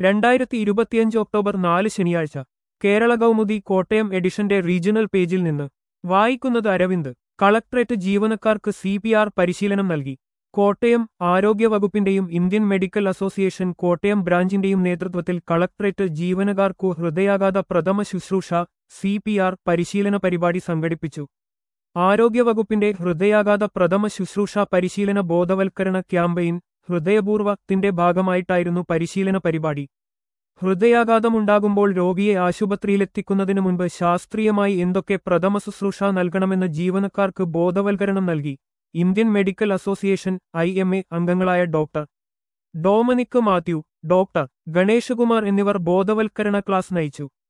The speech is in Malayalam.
രണ്ടായിരത്തി ഇരുപത്തിയഞ്ച് ഒക്ടോബർ നാല് ശനിയാഴ്ച കേരള കൗമുദി കോട്ടയം എഡിഷന്റെ റീജിയണൽ പേജിൽ നിന്ന് വായിക്കുന്നത് അരവിന്ദ് കളക്ട്രേറ്റ് ജീവനക്കാർക്ക് സി പി ആർ പരിശീലനം നൽകി കോട്ടയം ആരോഗ്യവകുപ്പിന്റെയും ഇന്ത്യൻ മെഡിക്കൽ അസോസിയേഷൻ കോട്ടയം ബ്രാഞ്ചിന്റെയും നേതൃത്വത്തിൽ കളക്ട്രേറ്റ് ജീവനക്കാർക്കു ഹൃദയാഘാത പ്രഥമ ശുശ്രൂഷ സി പി ആർ പരിശീലന പരിപാടി സംഘടിപ്പിച്ചു ആരോഗ്യവകുപ്പിന്റെ ഹൃദയാഘാത പ്രഥമ ശുശ്രൂഷ പരിശീലന ബോധവൽക്കരണ ക്യാമ്പയിൻ ഹൃദയപൂർവ്വത്തിന്റെ ഭാഗമായിട്ടായിരുന്നു പരിശീലന പരിപാടി ഹൃദയാഘാതമുണ്ടാകുമ്പോൾ രോഗിയെ ആശുപത്രിയിലെത്തിക്കുന്നതിനു മുൻപ് ശാസ്ത്രീയമായി എന്തൊക്കെ പ്രഥമ ശുശ്രൂഷ നൽകണമെന്ന് ജീവനക്കാർക്ക് ബോധവൽക്കരണം നൽകി Indian medical association I M A അംഗങ്ങളായ doctor Dominic Mathew doctor Ganeshakumar എന്നിവർ ബോധവൽക്കരണ ക്ലാസ് നയിച്ചു